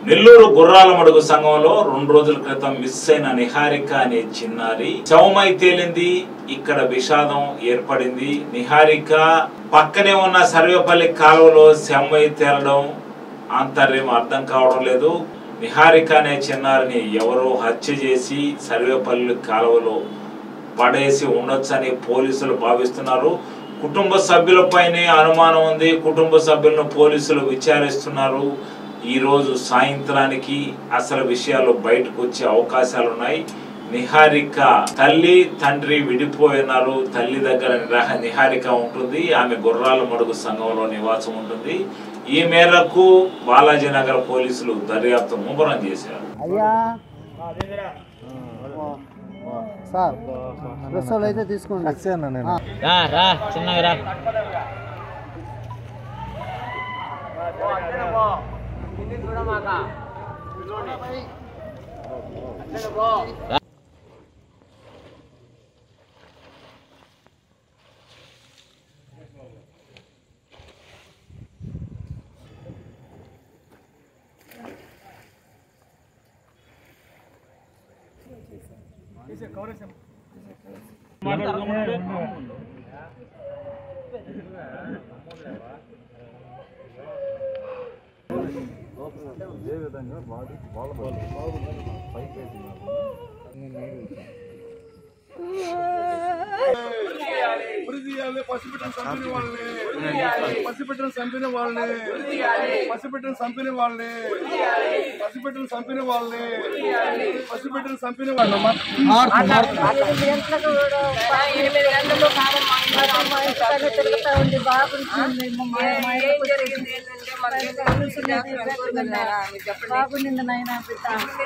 నెల్లూరు గుర్రాల మడుగు సంఘంలో రెండు రోజుల క్రితం మిస్ అయిన నిహారిక అనే చిన్నారి శవమై తేలింది ఇక్కడ విషాదం ఏర్పడింది నిహారిక పక్కనే ఉన్న సర్వేపల్లి కాలువలో శవమై తేలడం ఆంతర్యం అర్థం కావడం లేదు నిహారిక అనే చిన్నారిని ఎవరో హత్య చేసి సర్వేపల్లి కాలువలో పడేసి ఉండొచ్చని పోలీసులు భావిస్తున్నారు కుటుంబ సభ్యులపైనే అనుమానం ఉంది కుటుంబ సభ్యులను పోలీసులు విచారిస్తున్నారు ఈ రోజు సాయంత్రానికి అసలు విషయాలు బయటకు వచ్చే అవకాశాలు ఉన్నాయి నిహారిక తల్లి తండ్రి విడిపోయినారు తల్లి దగ్గర నిరా- నిహారిక ఉంటుంది ఆమె గుర్రాల మడుగు సంఘంలో నివాసం ఉంటుంది ఈ మేరకు బాలాజీ నగర్ పోలీసులు దర్యాప్తు ముమ్మరం చేశారు అయ్యా సార్ డ్రెస్సులు అయితే తీసుకోండి ఆ. రా రా చిన్నగా రా వృద్ధియాలి పసిబిడ్డను చంపిన వాళ్ళని పసిబిడ్డను చంపిన వాళ్ళని పసిబిడ్డను చంపిన వాళ్ళని పసిబిడ్డను చంపిన వాళ్ళని పసిబిడ్డను చంపిన వాళ్ళని ఎనిమిది గంటలకు కూడా ఎనిమిది గంటలు కాలం మా ఇంట్లో మా ఇంట్లోనే తిరుగుతా ఉంది బాగుంటుంది బాగుండింది నాయన బిడ్డ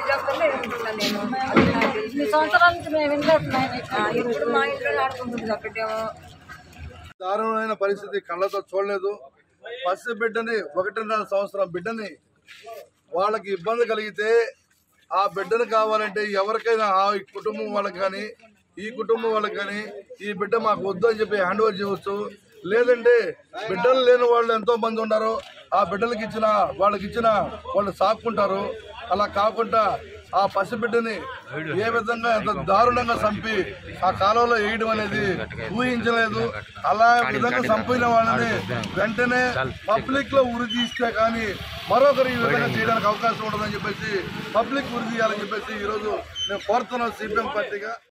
ఇన్ని సంవత్సరాల నుంచి మేము వినలేదు నాయన ఇప్పుడు మా ఇంట్లో ఆడుకుంటుంది బిడ్డేమో దారుణమైన పరిస్థితి కళ్ళతో చూడలేదు పసి బిడ్డని ఒకటిన్నర సంవత్సరం బిడ్డని వాళ్ళకి ఇబ్బంది కలిగితే ఆ బిడ్డను కావాలంటే ఎవరికైనా ఆ కుటుంబం వాళ్ళకి కానీ ఈ కుటుంబం వాళ్ళకి కానీ ఈ బిడ్డ మాకు వద్దు అని చెప్పి హ్యాండ్ ఓవర్ చేయవచ్చు లేదంటే బిడ్డలు లేని వాళ్ళు ఎంతో మంది ఉన్నారు ఆ బిడ్డలకి ఇచ్చిన వాళ్ళకి ఇచ్చిన వాళ్ళు సాక్కుంటారు అలా కాకుండా ఆ పసిబిడ్డని ఏ విధంగా ఎంత దారుణంగా చంపి ఆ కాలంలో వేయడం అనేది ఊహించలేదు అలా విధంగా చంపిన వాళ్ళని వెంటనే పబ్లిక్ లో ఉరి తీస్తే కానీ మరొకరు ఈ విధంగా చేయడానికి అవకాశం ఉండదని చెప్పేసి పబ్లిక్ ఉరి తీయాలని చెప్పేసి ఈరోజు మేము కోరుతున్నాం సిపిఎం పార్టీగా